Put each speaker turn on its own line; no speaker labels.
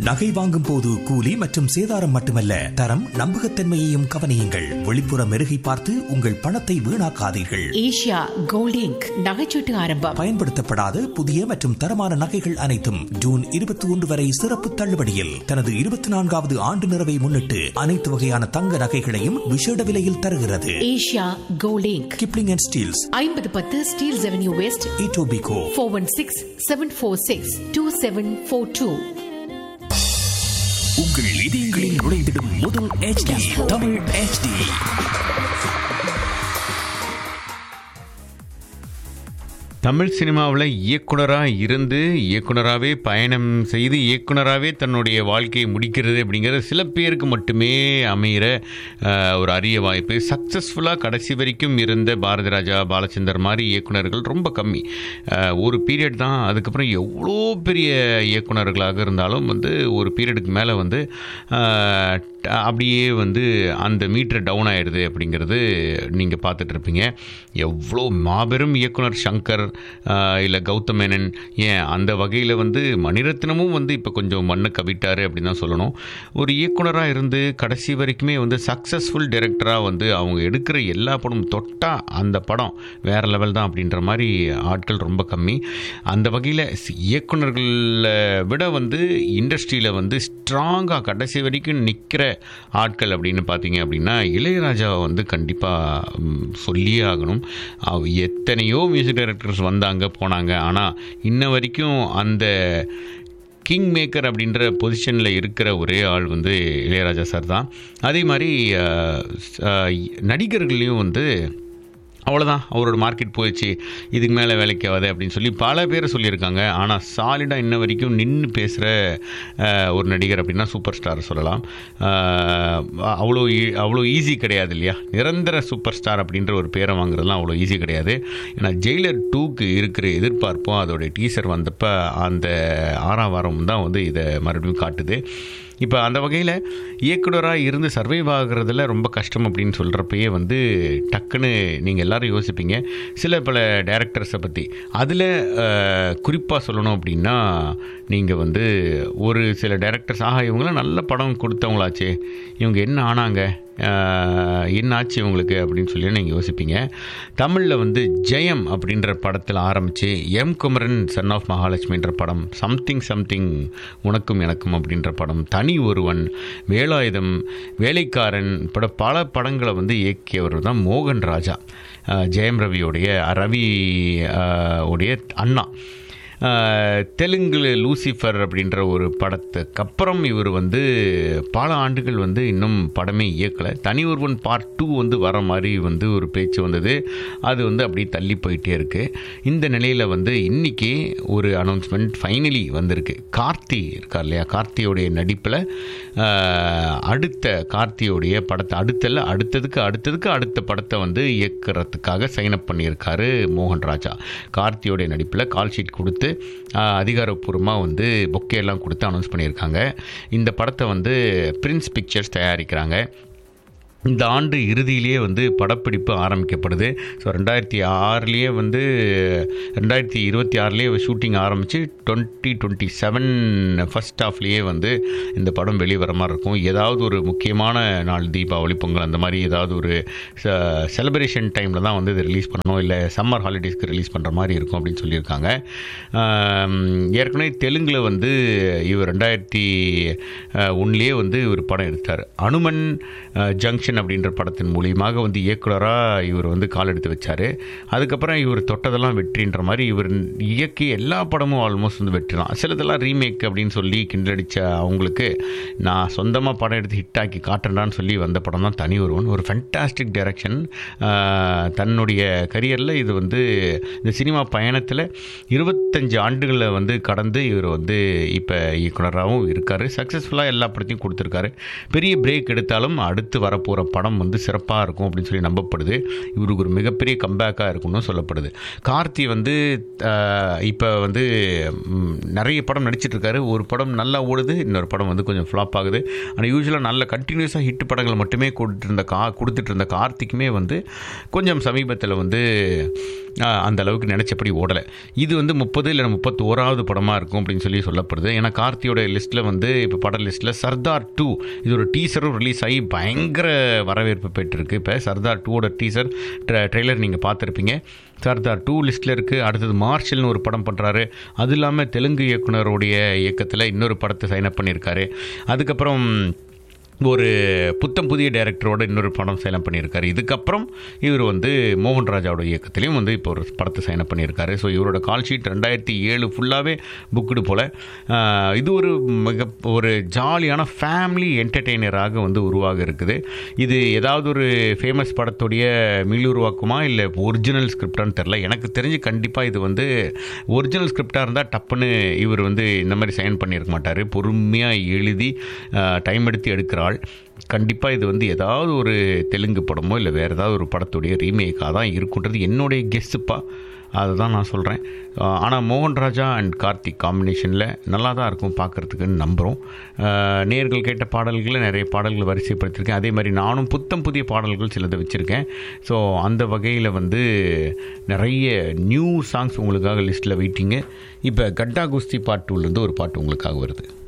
நகை வாங்கும் போது கூலி மற்றும் சேதாரம் மட்டுமல்ல தரம் நம்பகத்தன்மையையும் கவனியுங்கள் வெளிப்புற மெருகை பார்த்து உங்கள் பணத்தை வீணாக்காதீர்கள்
ஏஷியா கோல்ட் இங்க் நகைச்சீட்டு ஆரம்பம்
பயன்படுத்தப்படாத புதிய மற்றும் தரமான நகைகள் அனைத்தும் ஜூன் இருபத்தி ஒன்று வரை சிறப்பு தள்ளுபடியில் தனது இருபத்தி நான்காவது ஆண்டு நிறைவை முன்னிட்டு அனைத்து வகையான தங்க நகைகளையும் விசேட விலையில் தருகிறது
Asia gold inc
Kipling and Steeles
ஐம்பது பத்து Steeles avenue west
Etobicoke
four one six seven four six two seven four two
உங்கள் இதயங்களில் நுழைந்திடும் முதல் HD தமிழ் HD
தமிழ் சினிமாவில் இயக்குனராக இருந்து இயக்குனராகவே பயணம் செய்து இயக்குனராகவே தன்னுடைய வாழ்க்கையை முடிக்கிறது அப்படிங்கிறது சில பேருக்கு மட்டுமே அமைகிற அஹ், ஒரு அரிய வாய்ப்பு சக்ஸஸ்ஃபுல்லாக கடைசி வரைக்கும் இருந்த பாரதி ராஜா பாலச்சந்தர் மாதிரி இயக்குனர்கள் ரொம்ப கம்மி அஹ், ஒரு பீரியட் தான் அதுக்கப்புறம் எவ்வளோ பெரிய இயக்குனர்களாக இருந்தாலும் வந்து ஒரு பீரியடுக்கு மேலே வந்து அஹ், ட- அப்படியே வந்து அந்த மீட்டர் டவுன் ஆயிடுது அப்படிங்கிறது நீங்கள் பார்த்துட்டு இருப்பீங்க எவ்வளோ மாபெரும் இயக்குனர் சங்கர் இல்லை கௌதம் மேனன் ஏன் அந்த வகையில் வந்து மணிரத்னமும் வந்து இப்போ கொஞ்சம் மண்ணு கவிட்டாரு அப்படின்னு தான் சொல்லணும் ஒரு இயக்குனராக இருந்து கடைசி வரைக்குமே வந்து சக்ஸஸ்ஃபுல் டைரக்டராக வந்து அவங்க எடுக்கிற எல்லா படமும் தொட்டா அந்த படம் வேற லெவல் தான் அப்படின்ற மாதிரி ஆட்கள் ரொம்ப கம்மி அந்த வகையில் இயக்குனர்களை விட வந்து இண்டஸ்ட்ரியில் வந்து ஸ்ட்ராங்காக கடைசி வரைக்கும் நிற்கிற ஆட்கள் அப்படின்னு பார்த்தீங்க அப்படின்னா இளையராஜாவை வந்து கண்டிப்பாக சொல்லியே ஆகணும் அவ எத்தனையோ மியூசிக் டைரக்டர்ஸ் வந்தாங்க போனாங்க ஆனால் இன்ன வரைக்கும் அந்த கிங் மேக்கர் அப்படின்ற பொசிஷனில் இருக்கிற ஒரே ஆள் வந்து இளையராஜா சார் தான் அதே மாதிரி அஹ், அஹ், நடிகர்கள்லையும் வந்து அவ்வளோதான் அவரோட மார்க்கெட் போயிடுச்சு இதுக்கு மேலே வேலைக்கு ஆகாது அப்படின்னு சொல்லி பல பேர் சொல்லியிருக்காங்க ஆனால் சாலிடாக இன்ன வரைக்கும் நின்று பேசுகிற ஒரு நடிகர் அப்படின்னா சூப்பர் ஸ்டார் சொல்லலாம் அஹ், அவ்வளோ ஈ- அவ்வளோ ஈஸி கிடையாது இல்லையா நிரந்தர சூப்பர் ஸ்டார் அப்படின்ற ஒரு பேரை வாங்குறதுலாம் அவ்வளோ ஈஸி கிடையாது ஏன்னா ஜெயிலர் டூக்கு இருக்கிற எதிர்பார்ப்பும் அதோட டீசர் வந்தப்போ அந்த ஆறாம் வாரம் தான் வந்து இதை மறுபடியும் காட்டுது இப்போ அந்த வகையில் இயக்குனராக இருந்து சர்வைவ் ஆகுறதுல ரொம்ப கஷ்டம் அப்படின்னு சொல்கிறப்பயே வந்து டக்குன்னு நீங்கள் எல்லாரும் யோசிப்பீங்க சில பல டேரக்டர்ஸை பற்றி அதில் குறிப்பாக சொல்லணும் அப்படின்னா நீங்கள் வந்து ஒரு சில டேரக்டர்ஸ் ஆஹா இவங்களாம் நல்ல படம் கொடுத்தவங்களாச்சே இவங்க என்ன ஆனாங்க ஆஹ், என்ன ஆச்சு இவங்களுக்கு அப்படின்னு சொல்லி நீங்கள் யோசிப்பீங்க தமிழில் வந்து ஜெயம் அப்படின்ற படத்தில் ஆரம்பித்து எம் குமரன் சன் ஆஃப் மகாலட்சுமின்ற படம் சம்திங் சம்திங் உனக்கும் எனக்கும் அப்படின்ற படம் தனி ஒருவன் வேலாயுதம் வேலைக்காரன் பட பல படங்களை வந்து இயக்கியவர் தான் மோகன் ராஜா ஆஹ், ஜெயம் ரவியோடைய ரவி ஆஹ், உடைய அண்ணா ஆஹ், தெலுங்குல லூசிஃபர் அப்படின்ற ஒரு படத்துக்கு அப்புறம் இவர் வந்து பல ஆண்டுகள் வந்து இன்னும் படமே இயக்கலை தனி ஒருவன் பார்ட் டூ வந்து வர மாதிரி வந்து ஒரு பேச்சு வந்தது அது வந்து அப்படியே தள்ளி போயிட்டே இருக்கு இந்த நிலையில் வந்து இன்னைக்கு ஒரு அனௌன்ஸ்மெண்ட் ஃபைனலி வந்திருக்கு கார்த்தி இருக்கார் இல்லையா கார்த்தியோடைய நடிப்பில் அடுத்த கார்த்தியோடைய படத்தை அடுத்தல அடுத்ததுக்கு அடுத்ததுக்கு அடுத்த படத்தை வந்து இயக்குறதுக்காக சைன் அப் பண்ணியிருக்காரு மோகன் ராஜா கார்த்தியோடைய நடிப்பில் கால் ஷீட் கொடுத்து ஆஹ், அதிகாரப்பூர்வமாக வந்து பொக்கே எல்லாம் கொடுத்து அனௌன்ஸ் பண்ணியிருக்காங்க இந்த படத்தை வந்து பிரின்ஸ் பிக்சர்ஸ் தயாரிக்கிறாங்க இந்த ஆண்டு இறுதியிலேயே வந்து படப்பிடிப்பு ஆரம்பிக்கப்படுது ஸோ ரெண்டாயிரத்தி ஆறுலேயே வந்து ரெண்டாயிரத்தி இருபத்தி ஆறுலேயே ஷூட்டிங் ஆரம்பித்து டுவெண்ட்டி டுவெண்ட்டி செவன் ஃபஸ்ட் ஹாஃப்லேயே வந்து இந்த படம் வெளியே வர மாதிரி இருக்கும் ஏதாவது ஒரு முக்கியமான நாள் தீபாவளி பொங்கல் அந்த மாதிரி ஏதாவது ஒரு செலிப்ரேஷன் டைமில் தான் வந்து இதை ரிலீஸ் பண்ணணும் இல்லை சம்மர் ஹாலிடேஸ்க்கு ரிலீஸ் பண்ணுற மாதிரி இருக்கும் அப்படின்னு சொல்லியிருக்காங்க ஆம், ஏற்கனவே தெலுங்கில் வந்து இவர் ரெண்டாயிரத்தி ஒன்றுலேயே வந்து ஒரு படம் எடுத்தார் அனுமன் அஹ், ஜங்ஷன் அப்படின்ற படத்தின் மூலியமாக வந்து இயக்குனராக இவர் வந்து கால் எடுத்து வச்சார் அதுக்கப்புறம் இவர் தொட்டதெல்லாம் வெற்றின்ற மாதிரி இவர் இயக்கி எல்லா படமும் ஆல்மோஸ்ட் வந்து வெற்றி தான் சிலதெல்லாம் ரீமேக் அப்படின்னு சொல்லி கிண்டடிச்ச அவங்களுக்கு நான் சொந்தமாக படம் எடுத்து ஹிட் ஆக்கி காட்டுறேன்டான்னு சொல்லி வந்த படம் தான் தனி ஒருவன் ஒரு ஃபென்டாஸ்டிக் டைரக்ஷன் தன்னுடைய கரியரில் இது வந்து இந்த சினிமா பயணத்தில் இருபத்தஞ்சு ஆண்டுகளை வந்து கடந்து இவர் வந்து இப்போ இயக்குனராகவும் இருக்கார் சக்ஸஸ்ஃபுல்லாக எல்லா படத்தையும் கொடுத்துருக்காரு பெரிய பிரேக் எடுத்தாலும் அடுத்து வரப்போகிற போகிற படம் வந்து சிறப்பாக இருக்கும் அப்படின்னு சொல்லி நம்பப்படுது இவருக்கு ஒரு மிகப்பெரிய கம்பேக்காக இருக்கும்னு சொல்லப்படுது கார்த்தி வந்து இப்போ வந்து ம், நிறைய படம் நடிச்சிட்டு இருக்காரு ஒரு படம் நல்லா ஓடுது இன்னொரு படம் வந்து கொஞ்சம் ஃப்ளாப் ஆகுது ஆனால் யூஸ்வலாக நல்ல கண்டினியூஸாக ஹிட் படங்கள் மட்டுமே கொடுத்துட்டு இருந்த கா கொடுத்துட்டு இருந்த கார்த்திக்குமே வந்து கொஞ்சம் சமீபத்தில் வந்து ஆஹ், அந்த அளவுக்கு நினச்சபடி ஓடலை இது வந்து முப்பது இல்லை முப்பத்தி ஓராவது படமாக இருக்கும் அப்படின்னு சொல்லி சொல்லப்படுது ஏன்னா கார்த்தியோட லிஸ்ட்டில் வந்து இப்போ பட லிஸ்ட்டில் சர்தார் டூ இது ஒரு டீசரும் ரிலீஸ் ஆகி பயங்கர வரவேற்பு பெற்றிருக்கு இப்போ சர்தார் டூவோட டீசர் ட்ரெய்லர் நீங்கள் பார்த்துருப்பீங்க சர்தார் டூ லிஸ்ட்டில் இருக்குது அடுத்தது மார்ஷல்னு ஒரு படம் பண்ணுறாரு அது இல்லாமல் தெலுங்கு இயக்குனருடைய இயக்கத்தில் இன்னொரு படத்தை சைன் அப் பண்ணியிருக்காரு அதுக்கப்புறம் ஒரு புத்தம் புதிய டைரக்டரோட இன்னொரு படம் சைன் பண்ணியிருக்காரு இதுக்கப்புறம் இவர் வந்து மோகன் ராஜாவோட இயக்கத்திலையும் வந்து இப்போ ஒரு படத்தை சைன் பண்ணியிருக்காரு ஸோ இவரோட கால் ஷீட் ரெண்டாயிரத்தி ஏழு ஃபுல்லாகவே புக்குடு போல் ஆஹ், இது ஒரு மிக ஒரு ஜாலியான ஃபேமிலி என்டர்டெய்னராக வந்து உருவாக இருக்குது இது ஏதாவது ஒரு ஃபேமஸ் படத்துடைய மீளுருவாக்குமா இல்லை ஒரிஜினல் ஸ்கிரிப்டான்னு தெரில எனக்கு தெரிஞ்சு கண்டிப்பாக இது வந்து ஒரிஜினல் ஸ்கிரிப்டாக இருந்தால் டப்புன்னு இவர் வந்து இந்த மாதிரி சைன் பண்ணியிருக்க மாட்டார் பொறுமையாக எழுதி டைம் எடுத்து எடுக்கிற ஆள் கண்டிப்பாக இது வந்து ஏதாவது ஒரு தெலுங்கு படமோ இல்லை வேறு ஏதாவது ஒரு படத்துடைய ரீமேக்காக தான் இருக்குன்றது என்னுடைய கெஸ்ஸுப்பா அதை தான் நான் சொல்கிறேன் ஆனால் மோகன் ராஜா அண்ட் கார்த்திக் காம்பினேஷனில் நல்லா தான் இருக்கும் பார்க்குறதுக்குன்னு நம்புகிறோம் நேர்கள் கேட்ட பாடல்களை நிறைய பாடல்கள் வரிசைப்படுத்தியிருக்கேன் அதே மாதிரி நானும் புத்தம் புதிய பாடல்கள் சிலதை வச்சுருக்கேன் ஸோ அந்த வகையில் வந்து நிறைய நியூ சாங்ஸ் உங்களுக்காக லிஸ்ட்டில் வெயிட்டிங்க இப்போ கட்டா குஸ்தி பாட்டுலேருந்து ஒரு பாட்டு உங்களுக்காக வருது